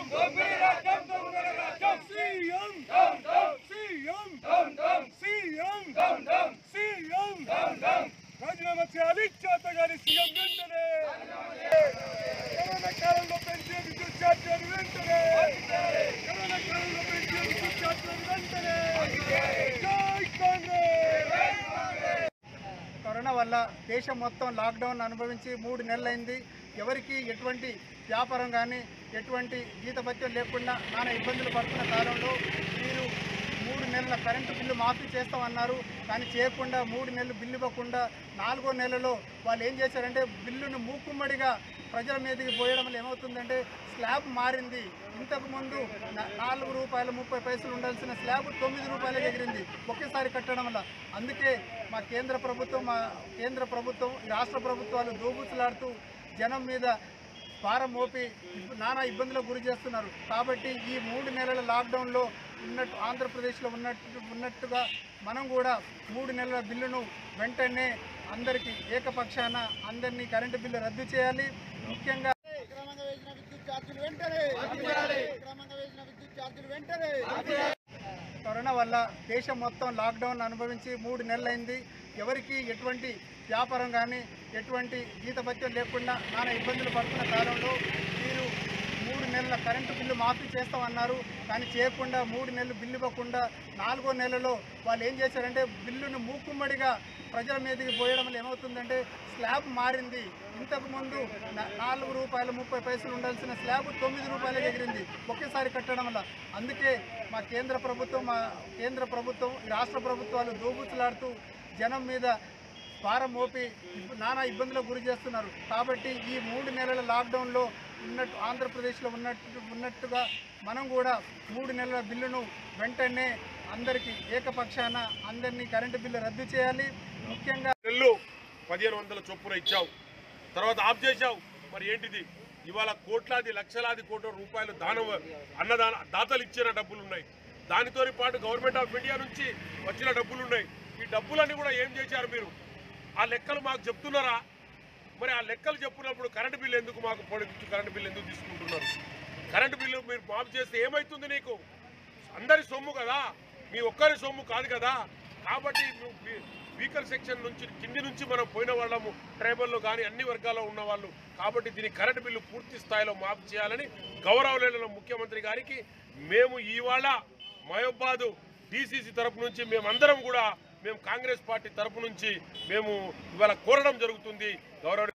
రాజ్యం CM CM CM CM రాజీనామా చేయాలి చేత గారి సీఎం వెంటనే కరోనా కాలంలో పెంచే విద్యుత్ ఛార్జీలు వెంటనే కరోనా కాలంలో పెంచే విద్యుత్ ఛార్జీలు వెంటనే జై కాంగ్రెస్ కరోనా వల్ల దేశం మొత్తం లాక్డౌన్ అనుభవించి మూడు నెలలైంది ఎవరికి ఎటువంటి వ్యాపారం కానీ ఎటువంటి జీతభత్యం లేకుండా నానా ఇబ్బందులు పడుతున్న కాలంలో మీరు మూడు నెలల కరెంటు బిల్లు మాఫీ చేస్తామన్నారు కానీ చేయకుండా మూడు నెలలు బిల్లు ఇవ్వకుండా నాలుగో నెలలో వాళ్ళు ఏం చేశారంటే బిల్లును మూకుమ్మడిగా ప్రజల మీదకి పోయడం వల్ల ఏమవుతుందంటే స్లాబ్ మారింది ఇంతకుముందు నా- నాలుగు రూపాయలు ముప్పై పైసలు ఉండాల్సిన స్లాబ్ తొమ్మిది రూపాయలకు ఎగిరింది ఒకేసారి కట్టడం వల్ల అందుకే మా కేంద్ర ప్రభుత్వం మా కేంద్ర ప్రభుత్వం ఈ రాష్ట్ర ప్రభుత్వాలు దోబుతులాడుతూ జనం మీద భారం మోపి ఇబ్బ- నానా ఇబ్బందులకు గురి చేస్తున్నారు కాబట్టి ఈ మూడు నెలల లాక్డౌన్లో ఉన్నట్టు ఆంధ్రప్రదేశ్లో ఉన్నట్టు ఉన్నట్టుగా మనం కూడా మూడు నెలల బిల్లును వెంటనే అందరికీ ఏకపక్షాన అందరినీ కరెంటు బిల్లు రద్దు చేయాలి ముఖ్యంగా క్రమంగా వేసిన విద్యుత్ ఛార్జీలు వెంటనే క్రమంగా వేసిన విద్యుత్ ఛార్జీలు వెంటనే కరోనా వల్ల దేశం మొత్తం లాక్డౌన్ అనుభవించి మూడు నెలలైంది ఎవరికి ఎటువంటి వ్యాపారం కానీ ఎటువంటి జీతభత్యం లేకుండా నానా ఇబ్బందులు పడుతున్న కాలంలో మీరు మూడు నెలల కరెంటు బిల్లు మాఫీ చేస్తామన్నారు కానీ చేయకుండా మూడు నెలలు బిల్లు ఇవ్వకుండా నాలుగో నెలలో వాళ్ళు ఏం చేశారంటే బిల్లును మూకుమ్మడిగా ప్రజల మీదకి పోయడం వల్ల ఏమవుతుందంటే స్లాబ్ మారింది ఇంతకుముందు నా- నాలుగు రూపాయలు ముప్పై పైసలు ఉండాల్సిన స్లాబ్ తొమ్మిది రూపాయలకు ఎగిరింది ఒకేసారి కట్టడం వల్ల అందుకే మా కేంద్ర ప్రభుత్వం మా కేంద్ర ప్రభుత్వం ఈ రాష్ట్ర ప్రభుత్వాలు దోబుతులాడుతూ జనం మీద భారం మోపి ఇబ్బ- నానా ఇబ్బందులకు గురి చేస్తున్నారు కాబట్టి ఈ మూడు నెలల లాక్డౌన్లో ఉన్నట్టు ఆంధ్రప్రదేశ్లో ఉన్నట్టు ఉన్నట్టుగా మనం కూడా మూడు నెలల బిల్లును వెంటనే అందరికీ ఏకపక్షాన అందరినీ కరెంటు బిల్లు రద్దు చేయాలి ముఖ్యంగా నెల్లు పదిహేను వందల చొప్పున ఇచ్చావు తర్వాత ఆఫ్ చేశావు మరి ఏంటిది ఇవాళ కోట్లాది లక్షలాది కోట్ల రూపాయలు దానం అన్నదాన దాతలు ఇచ్చిన డబ్బులు ఉన్నాయి దానితో పాటు గవర్నమెంట్ ఆఫ్ ఇండియా నుంచి వచ్చిన డబ్బులు ఉన్నాయి ఈ డబ్బులన్నీ కూడా ఏం చేశారు మీరు ఆ లెక్కలు మాకు చెప్తున్నారా మరి ఆ లెక్కలు చెప్పినప్పుడు కరెంటు బిల్లు ఎందుకు మాకు పొడిగించు కరెంటు బిల్లు ఎందుకు తీసుకుంటున్నారు కరెంటు బిల్లు మీరు మాఫ్ చేస్తే ఏమవుతుంది నీకు అందరి సొమ్ము కదా మీ ఒక్కరి సొమ్ము కాదు కదా కాబట్టి నువ్వు వీ- వీకర్ సెక్షన్ నుంచి కింది నుంచి మనం పోయిన వాళ్ళము ట్రైబల్లో కానీ అన్ని వర్గాల్లో ఉన్న వాళ్ళు కాబట్టి దీని కరెంటు బిల్లు పూర్తి స్థాయిలో మాఫ్ చేయాలని గౌరవలేని ముఖ్యమంత్రి గారికి మేము ఇవాళ మహబాదు డిసిసి తరపు నుంచి మేమందరం కూడా మేము కాంగ్రెస్ పార్టీ తరపు నుంచి మేము ఇవాళ కోరడం జరుగుతుంది గౌరవ